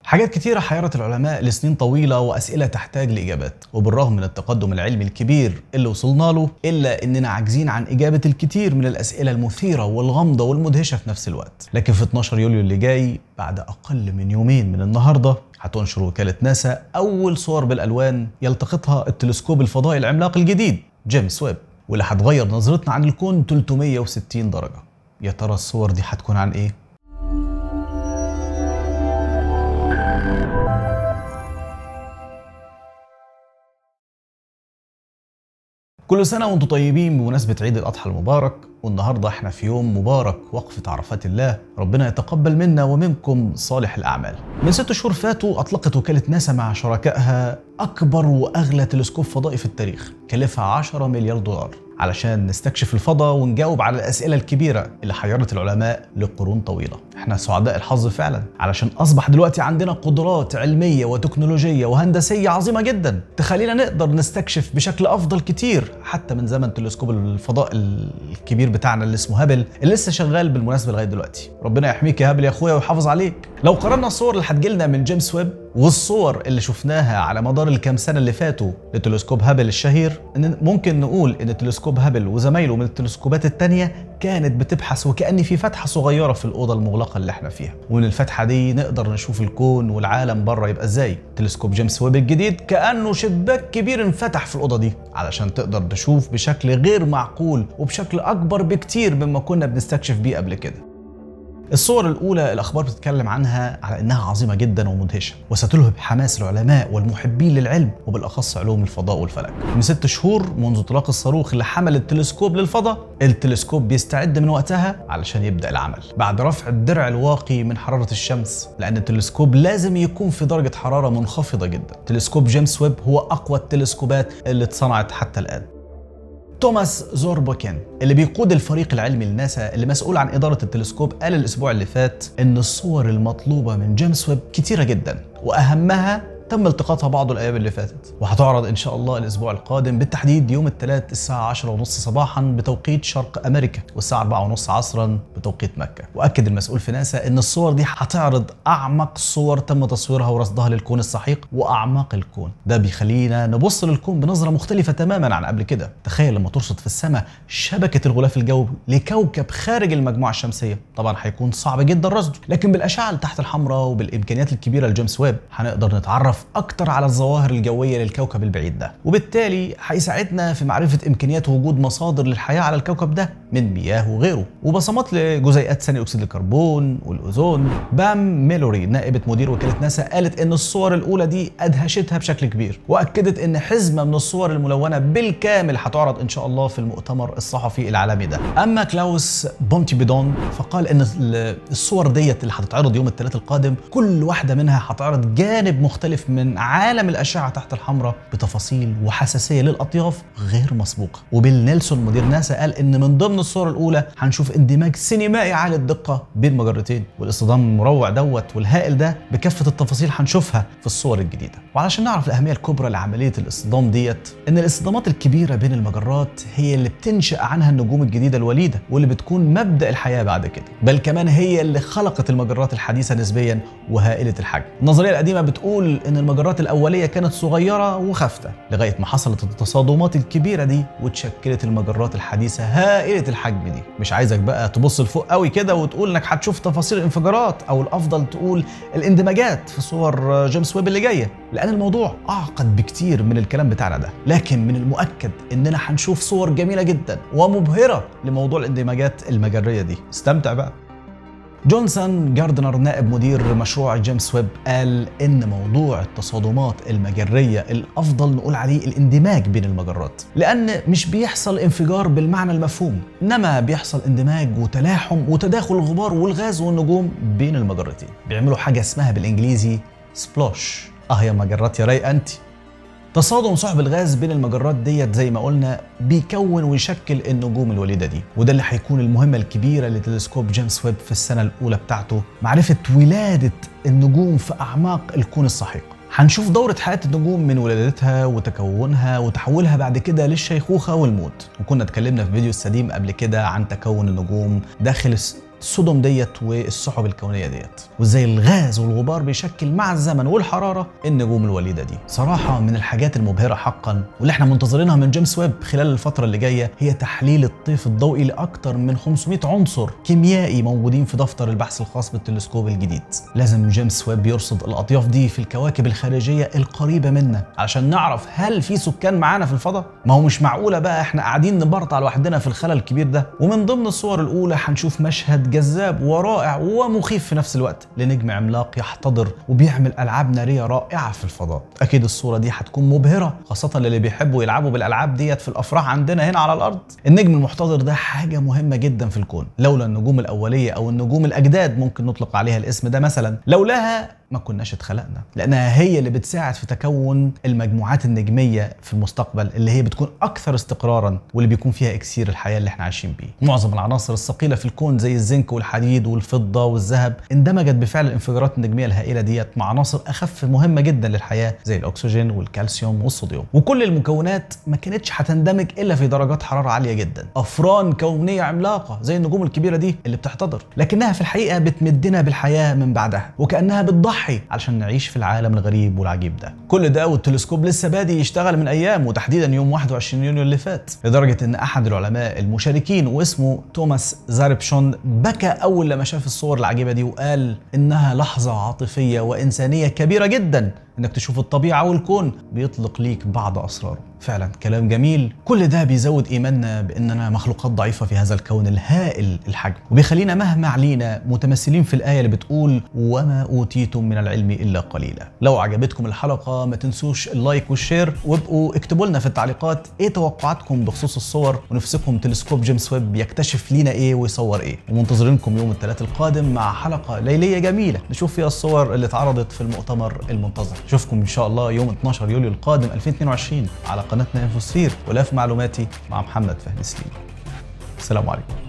حاجات كتيرة حيرت العلماء لسنين طويلة وأسئلة تحتاج لإجابات وبالرغم من التقدم العلمي الكبير اللي وصلنا له إلا إننا عاجزين عن إجابة الكثير من الأسئلة المثيرة والغامضة والمدهشة في نفس الوقت لكن في 12 يوليو اللي جاي بعد أقل من يومين من النهاردة هتنشر وكالة ناسا أول صور بالألوان يلتقطها التلسكوب الفضائي العملاق الجديد جيمس ويب واللي هتغير نظرتنا عن الكون 360 درجة يا ترى الصور دي هتكون عن إيه؟ كل سنة وانتم طيبين بمناسبة عيد الأضحى المبارك والنهاردة احنا في يوم مبارك وقفة عرفات الله ربنا يتقبل منا ومنكم صالح الأعمال من ست شهور فاتوا أطلقت وكالة ناسا مع شركائها أكبر وأغلى تلسكوب فضائي في التاريخ كلفها 10 مليار دولار علشان نستكشف الفضاء ونجاوب على الأسئلة الكبيرة اللي حيرت العلماء لقرون طويلة احنا سعداء الحظ فعلا علشان أصبح دلوقتي عندنا قدرات علمية وتكنولوجية وهندسية عظيمة جدا تخلينا نقدر نستكشف بشكل أفضل كتير حتى من زمن تلسكوب الفضاء الكبير بتاعنا اللي اسمه هابل اللي لسه شغال بالمناسبة لغاية دلوقتي ربنا يحميك يا هابل يا أخويا ويحافظ عليك لو قارنا الصور اللي هتجيلنا من جيمس ويب والصور اللي شفناها على مدار الكام سنه اللي فاتوا لتلسكوب هابل الشهير ان ممكن نقول ان تلسكوب هابل وزمايله من التلسكوبات التانية كانت بتبحث وكأن في فتحه صغيره في الاوضه المغلقه اللي احنا فيها ومن الفتحه دي نقدر نشوف الكون والعالم بره يبقى ازاي تلسكوب جيمس ويب الجديد كانه شباك كبير انفتح في الاوضه دي علشان تقدر تشوف بشكل غير معقول وبشكل اكبر بكتير مما كنا بنستكشف بيه قبل كده الصور الأولى الأخبار بتتكلم عنها على إنها عظيمة جدا ومدهشة وستلهب حماس العلماء والمحبين للعلم وبالأخص علوم الفضاء والفلك. من ست شهور منذ انطلاق الصاروخ اللي حمل التلسكوب للفضاء، التلسكوب بيستعد من وقتها علشان يبدأ العمل بعد رفع الدرع الواقي من حرارة الشمس لأن التلسكوب لازم يكون في درجة حرارة منخفضة جدا. تلسكوب جيمس ويب هو أقوى التلسكوبات اللي اتصنعت حتى الآن. توماس زوربوكين اللي بيقود الفريق العلمي لناسا اللي مسؤول عن إدارة التلسكوب قال الأسبوع اللي فات إن الصور المطلوبة من جيمس ويب كتيرة جدا وأهمها تم التقاطها بعض الايام اللي فاتت وهتعرض ان شاء الله الاسبوع القادم بالتحديد يوم الثلاث الساعه 10 ونص صباحا بتوقيت شرق امريكا والساعه 4 ونص عصرا بتوقيت مكه واكد المسؤول في ناسا ان الصور دي هتعرض اعمق صور تم تصويرها ورصدها للكون السحيق واعماق الكون ده بيخلينا نبص للكون بنظره مختلفه تماما عن قبل كده تخيل لما ترصد في السماء شبكه الغلاف الجوي لكوكب خارج المجموعه الشمسيه طبعا هيكون صعب جدا رصده لكن بالاشعه اللي تحت الحمراء وبالامكانيات الكبيره لجيمس ويب هنقدر نتعرف نتعرف اكتر على الظواهر الجويه للكوكب البعيد ده وبالتالي هيساعدنا في معرفه امكانيات وجود مصادر للحياه على الكوكب ده من مياه وغيره وبصمات لجزيئات ثاني اكسيد الكربون والاوزون بام ميلوري نائبه مدير وكاله ناسا قالت ان الصور الاولى دي ادهشتها بشكل كبير واكدت ان حزمه من الصور الملونه بالكامل هتعرض ان شاء الله في المؤتمر الصحفي العالمي ده اما كلاوس بونتي بيدون فقال ان الصور ديت اللي هتتعرض يوم الثلاث القادم كل واحده منها هتعرض جانب مختلف من عالم الأشعة تحت الحمراء بتفاصيل وحساسية للأطياف غير مسبوقة وبيل نيلسون مدير ناسا قال إن من ضمن الصور الأولى هنشوف اندماج سينمائي عالي الدقة بين مجرتين والاصطدام المروع دوت والهائل ده بكافة التفاصيل هنشوفها في الصور الجديدة وعلشان نعرف الأهمية الكبرى لعملية الاصطدام ديت إن الاصطدامات الكبيرة بين المجرات هي اللي بتنشأ عنها النجوم الجديدة الوليدة واللي بتكون مبدأ الحياة بعد كده بل كمان هي اللي خلقت المجرات الحديثة نسبيا وهائلة الحجم النظرية القديمة بتقول إن المجرات الأولية كانت صغيرة وخافتة لغاية ما حصلت التصادمات الكبيرة دي وتشكلت المجرات الحديثة هائلة الحجم دي مش عايزك بقى تبص لفوق قوي كده وتقول انك هتشوف تفاصيل الانفجارات او الافضل تقول الاندماجات في صور جيمس ويب اللي جايه لان الموضوع اعقد بكتير من الكلام بتاعنا ده لكن من المؤكد اننا هنشوف صور جميله جدا ومبهره لموضوع الاندماجات المجريه دي استمتع بقى جونسون جاردنر نائب مدير مشروع جيمس ويب قال ان موضوع التصادمات المجريه الافضل نقول عليه الاندماج بين المجرات لان مش بيحصل انفجار بالمعنى المفهوم انما بيحصل اندماج وتلاحم وتداخل الغبار والغاز والنجوم بين المجرتين بيعملوا حاجه اسمها بالانجليزي سبلوش اه يا مجرات يا راي انت تصادم سحب الغاز بين المجرات ديت زي ما قلنا بيكون ويشكل النجوم الوليدة دي وده اللي هيكون المهمة الكبيرة لتلسكوب جيمس ويب في السنة الأولى بتاعته معرفة ولادة النجوم في أعماق الكون السحيق هنشوف دورة حياة النجوم من ولادتها وتكونها وتحولها بعد كده للشيخوخة والموت وكنا اتكلمنا في فيديو السديم قبل كده عن تكون النجوم داخل السدم ديت والسحب الكونيه ديت وازاي الغاز والغبار بيشكل مع الزمن والحراره النجوم الوليده دي صراحه من الحاجات المبهره حقا واللي احنا منتظرينها من جيمس ويب خلال الفتره اللي جايه هي تحليل الطيف الضوئي لاكثر من 500 عنصر كيميائي موجودين في دفتر البحث الخاص بالتلسكوب الجديد لازم جيمس ويب يرصد الاطياف دي في الكواكب الخارجيه القريبه منا علشان نعرف هل في سكان معانا في الفضاء ما هو مش معقوله بقى احنا قاعدين نبرطع لوحدنا في الخلا الكبير ده ومن ضمن الصور الاولى هنشوف مشهد جذاب ورائع ومخيف في نفس الوقت لنجم عملاق يحتضر وبيعمل العاب ناريه رائعه في الفضاء اكيد الصوره دي هتكون مبهره خاصه للي بيحبوا يلعبوا بالالعاب ديت في الافراح عندنا هنا على الارض النجم المحتضر ده حاجه مهمه جدا في الكون لولا النجوم الاوليه او النجوم الاجداد ممكن نطلق عليها الاسم ده مثلا لولاها ما كناش اتخلقنا لانها هي اللي بتساعد في تكون المجموعات النجميه في المستقبل اللي هي بتكون اكثر استقرارا واللي بيكون فيها اكسير الحياه اللي احنا عايشين بيه معظم العناصر الثقيله في الكون زي الزنك والحديد والفضه والذهب اندمجت بفعل الانفجارات النجميه الهائله ديت مع عناصر اخف مهمه جدا للحياه زي الاكسجين والكالسيوم والصوديوم وكل المكونات ما كانتش هتندمج الا في درجات حراره عاليه جدا افران كونيه عملاقه زي النجوم الكبيره دي اللي بتحتضر لكنها في الحقيقه بتمدنا بالحياه من بعدها وكانها بتضحي نضحي علشان نعيش في العالم الغريب والعجيب ده كل ده والتلسكوب لسه بادي يشتغل من ايام وتحديدا يوم 21 يونيو اللي فات لدرجه ان احد العلماء المشاركين واسمه توماس زاربشون بكى اول لما شاف الصور العجيبه دي وقال انها لحظه عاطفيه وانسانيه كبيره جدا انك تشوف الطبيعه والكون بيطلق ليك بعض اسراره فعلا كلام جميل كل ده بيزود ايماننا باننا مخلوقات ضعيفه في هذا الكون الهائل الحجم وبيخلينا مهما علينا متمثلين في الايه اللي بتقول وما اوتيتم من العلم الا قليلا لو عجبتكم الحلقه ما تنسوش اللايك والشير وابقوا اكتبوا لنا في التعليقات ايه توقعاتكم بخصوص الصور ونفسكم تلسكوب جيمس ويب يكتشف لينا ايه ويصور ايه ومنتظرينكم يوم الثلاث القادم مع حلقه ليليه جميله نشوف فيها الصور اللي اتعرضت في المؤتمر المنتظر اشوفكم ان شاء الله يوم 12 يوليو القادم 2022 على قناتنا انفوسفير ولاف معلوماتي مع محمد فهمي سليم السلام عليكم